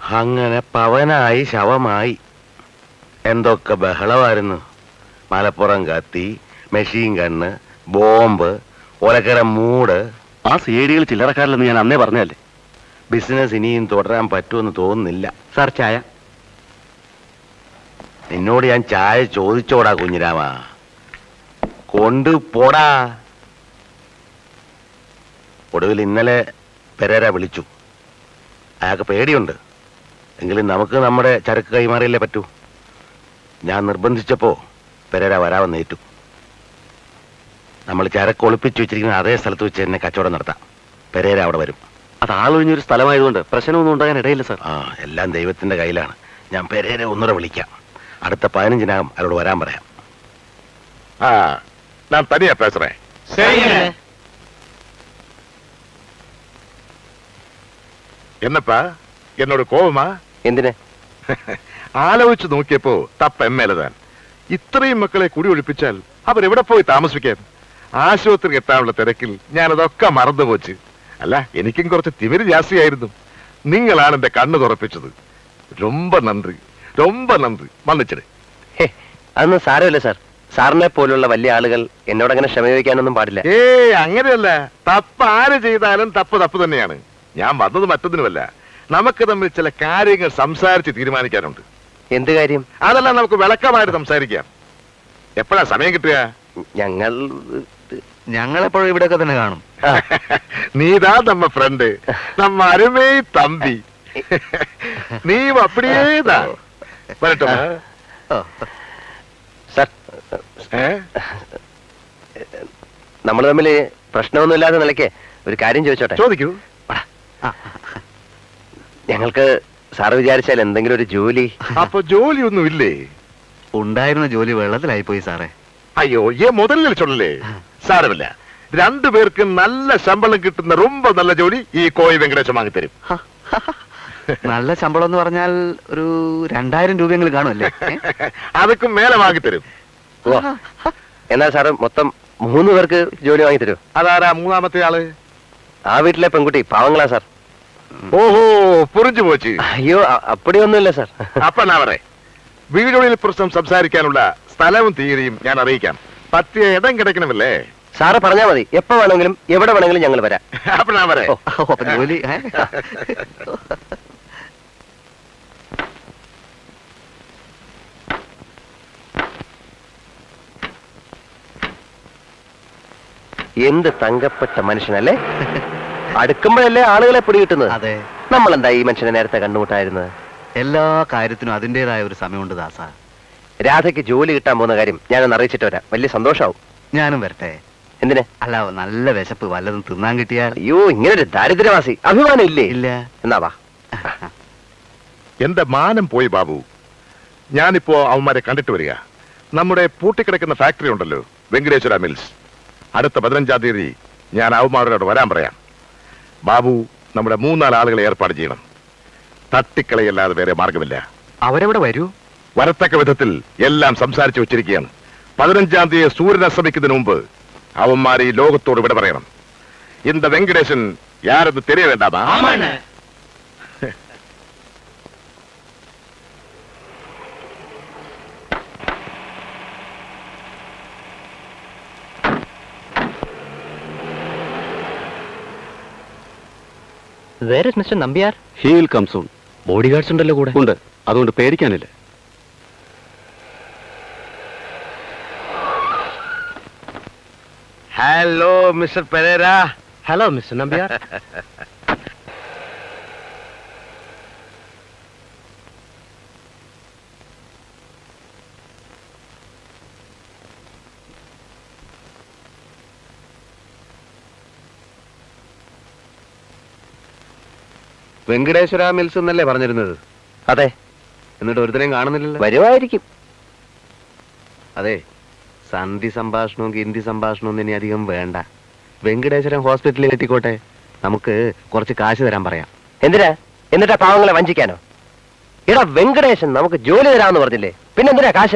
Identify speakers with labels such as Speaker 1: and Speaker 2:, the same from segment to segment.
Speaker 1: അങ്ങനെ പവനായി ശവമായി എന്തൊക്കെ ബഹളമായിരുന്നു മലപ്പുറം കത്തി മെഷീൻ കണ്ണ് ബോംബ് ഒലക്കര മൂട്
Speaker 2: ആ സേഡികൾ ചില്ലറക്കാരില്ലെന്ന് ഞാൻ അന്നേ പറഞ്ഞല്ലേ
Speaker 1: ബിസിനസ് ഇനിയും തുടരാൻ പറ്റുമെന്ന് തോന്നുന്നില്ല
Speaker 2: സാർ ചായ
Speaker 1: നിന്നോട് ഞാൻ ചായ ചോദിച്ചോടാ കുഞ്ഞിരാമ കൊണ്ടുപോടാ ഒടുവിൽ ഇന്നലെ പെരേര വിളിച്ചു അയാൾക്ക് പേടിയുണ്ട് എങ്കിലും നമുക്ക് നമ്മുടെ ചരക്ക് കൈമാറിയല്ലേ പറ്റൂ ഞാൻ നിർബന്ധിച്ചപ്പോ പെരേര വരാമെന്ന് ഏറ്റു നമ്മൾ ചരക്ക് ഒളിപ്പിച്ചു വെച്ചിരിക്കുന്ന അതേ സ്ഥലത്ത് വെച്ച് തന്നെ കച്ചവടം നടത്താം പെരേര അവിടെ വരും
Speaker 2: അത് ആളൊഴിഞ്ഞൊരു സ്ഥലമായതുകൊണ്ട് പ്രശ്നമൊന്നും ഉണ്ടാകാൻ ഇടയില്ല സാർ
Speaker 1: ആ എല്ലാം ദൈവത്തിന്റെ കയ്യിലാണ് ഞാൻ പെരേരെ ഒന്നുകൂടെ വിളിക്കാം അടുത്ത പതിനഞ്ചിനകം അയാളോട് വരാൻ പറയാം
Speaker 3: ஆ நான் தனியா பேசுறேன் என்னப்பா എന്നോട് കോപമാ
Speaker 1: എന്തിന്
Speaker 3: ആലോചിച്ച് നോക്കിയപ്പോ തപ്പ എം എൽ താൻ ഇത്രയും മക്കളെ കുടി ഒഴിപ്പിച്ചാൽ അവരെവിടെ പോയി താമസിക്കാൻ ആശുപത്രി എത്താനുള്ള തിരക്കിൽ ഞാനതൊക്കെ മറന്നുപോച്ച് അല്ല എനിക്കും കുറച്ച് തിമിര് ജാസ്തിയായിരുന്നു നിങ്ങളാണ് എന്റെ കണ്ണ് തുറപ്പിച്ചത് ரொம்ப നന്ദി ரொம்ப നന്ദി മന്നിച്ചിട്
Speaker 4: ഹേ, അതൊന്നും സാരമില്ല സാർ സാറിനെ പോലുള്ള വലിയ ആളുകൾ എന്നോട് അങ്ങനെ ക്ഷമ ചോദിക്കാനൊന്നും പാടില്ല
Speaker 3: ഏ അങ്ങനെയല്ല തപ്പ് ആര് ചെയ്താലും തപ്പ് തപ്പ് തന്നെയാണ് ഞാൻ വന്നത് മറ്റൊന്നിനുമല്ല നമുക്ക് തമ്മിൽ ചില കാര്യങ്ങൾ സംസാരിച്ച് തീരുമാനിക്കാനുണ്ട്
Speaker 4: എന്ത് കാര്യം
Speaker 3: അതെല്ലാം നമുക്ക് വിളക്കമായിട്ട് സംസാരിക്കാം എപ്പോഴാ സമയം കിട്ടുക
Speaker 4: ഞങ്ങൾ
Speaker 5: ഞങ്ങളെപ്പോഴും ഇവിടെയൊക്കെ തന്നെ കാണും
Speaker 3: നീതാ നമ്മ ഫ്രണ്ട് നമ്മ അരുമേ തമ്പി നീ അപ്പടിയേതാ വരട്ടെ
Speaker 4: സാർ
Speaker 3: ഏ
Speaker 4: നമ്മൾ തമ്മിൽ പ്രശ്നമൊന്നുമില്ലാത്ത നിലയ്ക്ക് ഒരു കാര്യം ചോദിച്ചോട്ടെ
Speaker 3: ചോദിക്കൂ
Speaker 4: ഞങ്ങൾക്ക് സാറ് വിചാരിച്ചാൽ എന്തെങ്കിലും ഒരു ജോലി
Speaker 3: അപ്പൊ ജോലിയൊന്നും ഇല്ലേ
Speaker 5: ഉണ്ടായിരുന്ന ജോലി വെള്ളത്തിലായി പോയി സാറേ
Speaker 3: അയ്യോ ഏ മുതലിൽ ചൊല്ലല്ലേ സാരമില്ല രണ്ടുപേർക്കും നല്ല ശമ്പളം കിട്ടുന്ന ரொம்ப നല്ല ജോലി ഈ കോയി വെങ്കടേശൻ വാങ്ങിത്തരും
Speaker 5: നല്ല ശമ്പളം എന്ന് പറഞ്ഞാൽ ഒരു രണ്ടായിരം രൂപയെങ്കിലും കാണുമല്ലേ ഏ?
Speaker 3: അതൊക്കെ മേലെ വാങ്ങിത്തരും
Speaker 4: ഓ എന്നാൽ സാറ് മൊത്തം മൂന്ന് പേർക്ക് ജോലി വാങ്ങി തരുമോ
Speaker 3: അതാരാ മൂന്നാമത്തെ ആള്
Speaker 4: ആ വീട്ടിലെ പെൺകുട്ടി പാവങ്ങളാ സാർ
Speaker 3: ഓഹോ പുറിഞ്ചു പോച്ച്
Speaker 4: അയ്യോ അ- അപ്പടിയൊന്നുമില്ല സാർ
Speaker 3: അപ്പൊ ഞാൻ പറ വീടുകളിൽ പ്രശ്നം സംസാരിക്കാനുള്ള സ്ഥലവും തീയതിയും ഞാൻ അറിയിക്കാം പറ്റിയ ഇടം കിടക്കണമല്ലേ
Speaker 4: സാറ് പറഞ്ഞാൽ മതി എപ്പോ വേണമെങ്കിലും എവിടെ വേണമെങ്കിലും ഞങ്ങൾ വരാം
Speaker 3: അപ്പൊ ഞാൻ പറ
Speaker 5: ഓ, അപ്പൊ ജോലി ഏ?
Speaker 4: എന്ത് തങ്കപ്പെട്ട മനുഷ്യനല്ലേ അടുക്കുമ്പോഴല്ലേ ആളുകളെ പിടികിട്ടുന്നത്
Speaker 5: അതെ
Speaker 4: നമ്മൾ എന്താ ഈ മനുഷ്യനെ നേരത്തെ കണ്ടുമുട്ടായിരുന്നത്
Speaker 5: എല്ലാ കാര്യത്തിനും അതിൻ്റെതായ ഒരു സമയമുണ്ട് ദാസ
Speaker 4: രാധയ്ക്ക് ജോലി കിട്ടാൻ പോകുന്ന കാര്യം ഞാനൊന്ന് അറിയിച്ചിട്ട് വരാം വലിയ സന്തോഷാവും
Speaker 5: ഞാനും വരട്ടെ
Speaker 4: എന്തിന്
Speaker 5: അല്ല നല്ല വിശപ്പ് വല്ലതും തിന്നാൻ കിട്ടിയാൽ
Speaker 4: അയ്യോ ഇങ്ങനെ ഒരു ദാരിദ്ര്യവാസി അഭിമാനം ഇല്ലേ
Speaker 5: ഇല്ല
Speaker 4: എന്നാ വാ
Speaker 3: എന്റെ മാനം പോയി ബാബു ഞാനിപ്പോ അവന്മാരെ കണ്ടിട്ട് വരിക നമ്മുടെ പൂട്ടിക്കിടക്കുന്ന ഫാക്ടറി ഉണ്ടല്ലോ വെങ്കടേശ്വര മിൽസ് അടുത്ത പതിനഞ്ചാം തീയതി ഞാൻ അവന്മാരോട് വരാൻ പറയാം ബാബു നമ്മുടെ മൂന്നാല് ആളുകളെ ഏർപ്പാട് ചെയ്യണം തട്ടിക്കളയല്ലാതെ വേറെ മാർഗമില്ല
Speaker 5: അവരെവിടെ വരൂ
Speaker 3: വരത്തക്ക വിധത്തിൽ എല്ലാം സംസാരിച്ചു വെച്ചിരിക്കുകയാണ് പതിനഞ്ചാം തീയതി സൂര്യൻ അസ്തമിക്കുന്നതിന് മുമ്പ് അവന്മാർ ഈ ലോകത്തോട് വിട പറയണം இந்த வெங்கடேசன் யாரது தெரிய வேண்டாமா
Speaker 4: വേറെ mister Nambiar
Speaker 2: he'll come soon
Speaker 4: body guards ഉണ്ടല്ലോ കൂടെ
Speaker 2: ഉണ്ട് അതുകൊണ്ട് പേടിക്കാനില്ല
Speaker 1: hello mister Pereira
Speaker 4: hello mister Nambiar
Speaker 1: Venkateswara mills എന്നല്ലേ പറഞ്ഞിരുന്നത്
Speaker 4: അതെ
Speaker 1: എന്നിട്ട് ഒരുത്തരെയും കാണുന്നില്ലല്ലോ
Speaker 4: വരുമായിരിക്കും
Speaker 1: അതെ സന്ധി സംഭാഷണവും ഹിന്ദി സംഭാഷണവും ഇനി അധികം വേണ്ട വെങ്കടേശ്വരം ഹോസ്പിറ്റലിൽ കെട്ടിക്കോട്ടെ നമുക്ക് കുറച്ച് കാശ് തരാൻ പറയാം
Speaker 4: എന്തിനാ എന്നിട്ടാ പാവങ്ങളെ വഞ്ചിക്കാനോ എടാ വെങ്കടേശൻ നമുക്ക് ജോലി തരാമെന്ന് പറഞ്ഞില്ലേ പിന്നെന്തിനാ കാശ്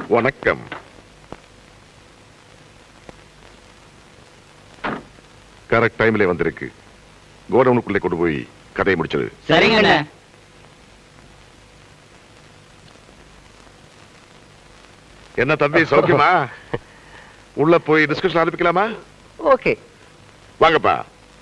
Speaker 3: வணக்கம் கரெக்ட் டைம்ல வந்திருக்கு கோடவுனுக்குள்ளே கொண்டு போய் கதையை முடிச்சது
Speaker 6: சரிங்கண்ணே
Speaker 3: என்ன தம்பி சௌக்கியமா உள்ள போய் டிஸ்கஷன் ஆரம்பிக்கலாமா
Speaker 4: ஓகே
Speaker 3: வாங்கப்பா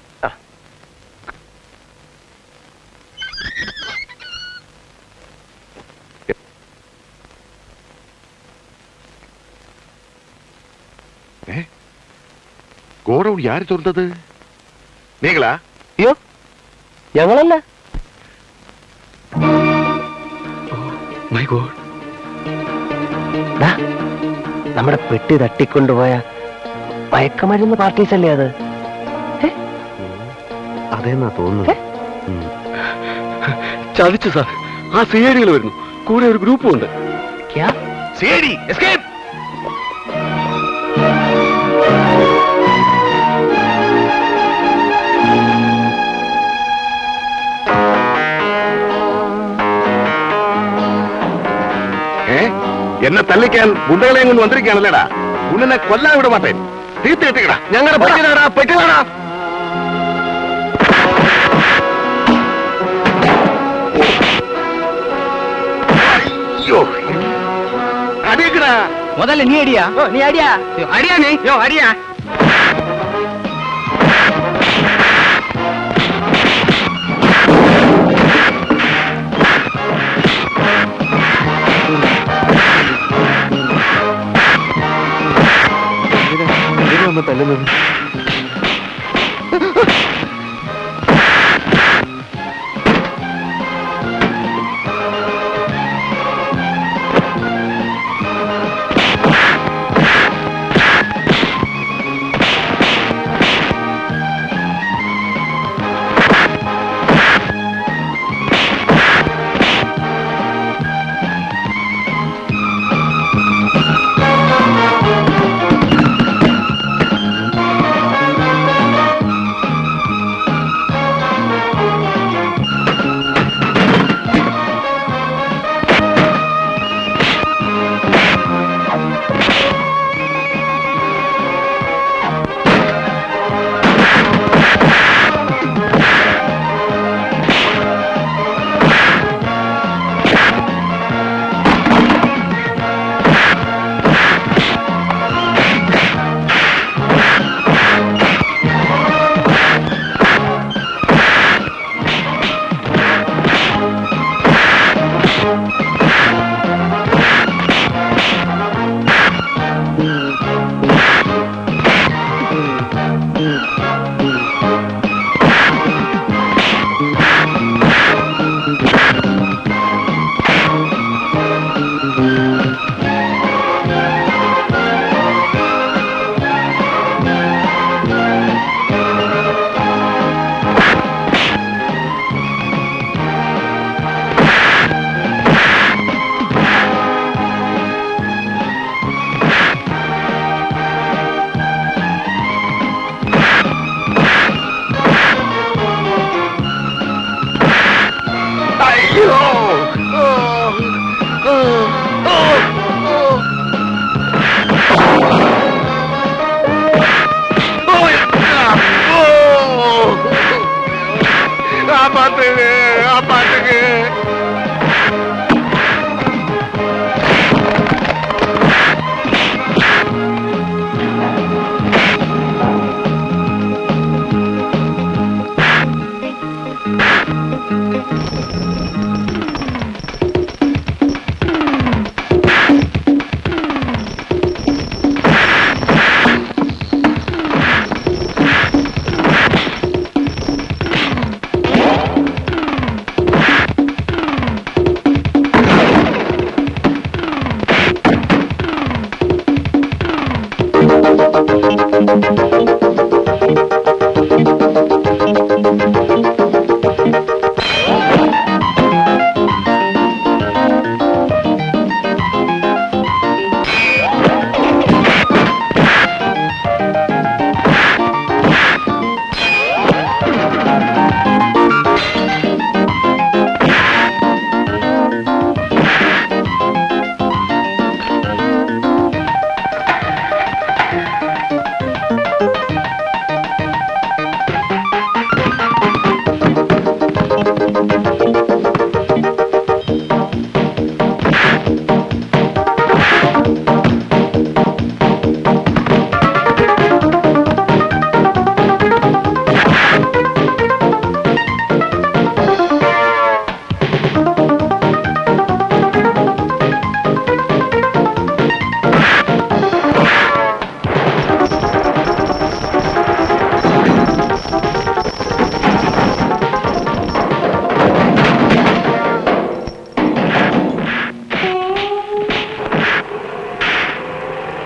Speaker 3: ഏ? ഗോഡൗൺ ആര് തുറന്നത് നീങ്ങളാ
Speaker 4: അയ്യോ ഞങ്ങളല്ല
Speaker 2: മൈ ഗോഡ്
Speaker 4: ദാ, നമ്മുടെ പെട്ടി തട്ടിക്കൊണ്ടുപോയ മയക്കമരുന്ന് പാർട്ടീസ് അല്ലേ അത്
Speaker 2: അതെന്നാ തോന്നുന്നത് ചതിച്ചു സാർ ആ സി ഐ ഡികൾ വരുന്നു കൂടെ ഒരു ഗ്രൂപ്പും ഉണ്ട്
Speaker 4: ക്യാ
Speaker 3: സേടി എസ്കേപ്പ് ഏ എന്നെ തല്ലിക്കാൻ ഗുണ്ടകളെയും കൊണ്ട് വന്നിരിക്കുകയാണല്ലേടാ ഉന്നെ കൊല്ലാൻ വിട മാട്ടേ തീർത്ത് കെട്ടിക്കടാ
Speaker 4: ഞങ്ങളുടെ പെട്ടിലാടാ പെട്ടിലാടാ
Speaker 3: അയ്യോ അടിയക്കടാ
Speaker 6: முதல்ல நீ அடியா நீ அடியா அடியா நீ யோ அடியா
Speaker 2: തല്ലുന്നത്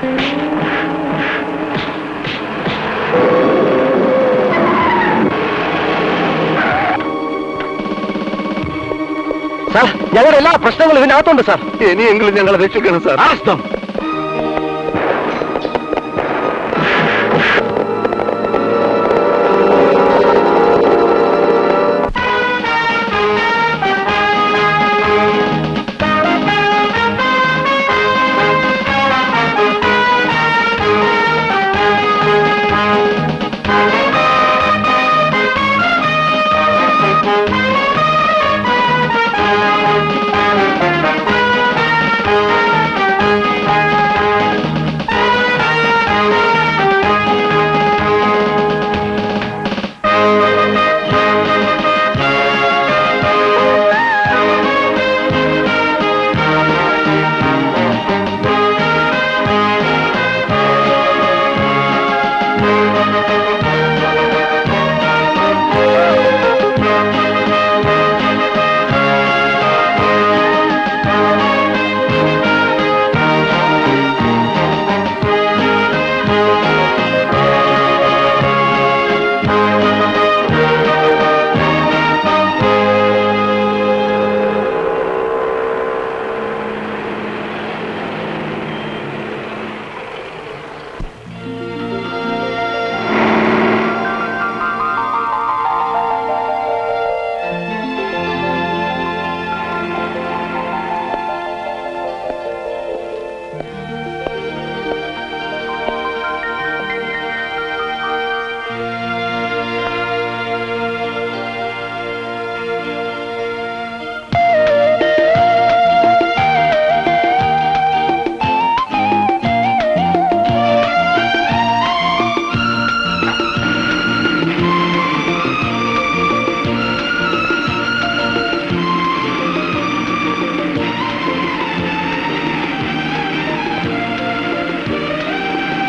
Speaker 4: സാർ ഞങ്ങളുടെ എല്ലാ പ്രശ്നങ്ങളും ഇതിനകത്തുണ്ട് സാർ
Speaker 2: ഇനിയെങ്കിലും ഞങ്ങളെ രക്ഷിക്കണം സാർ
Speaker 1: അറസ്തം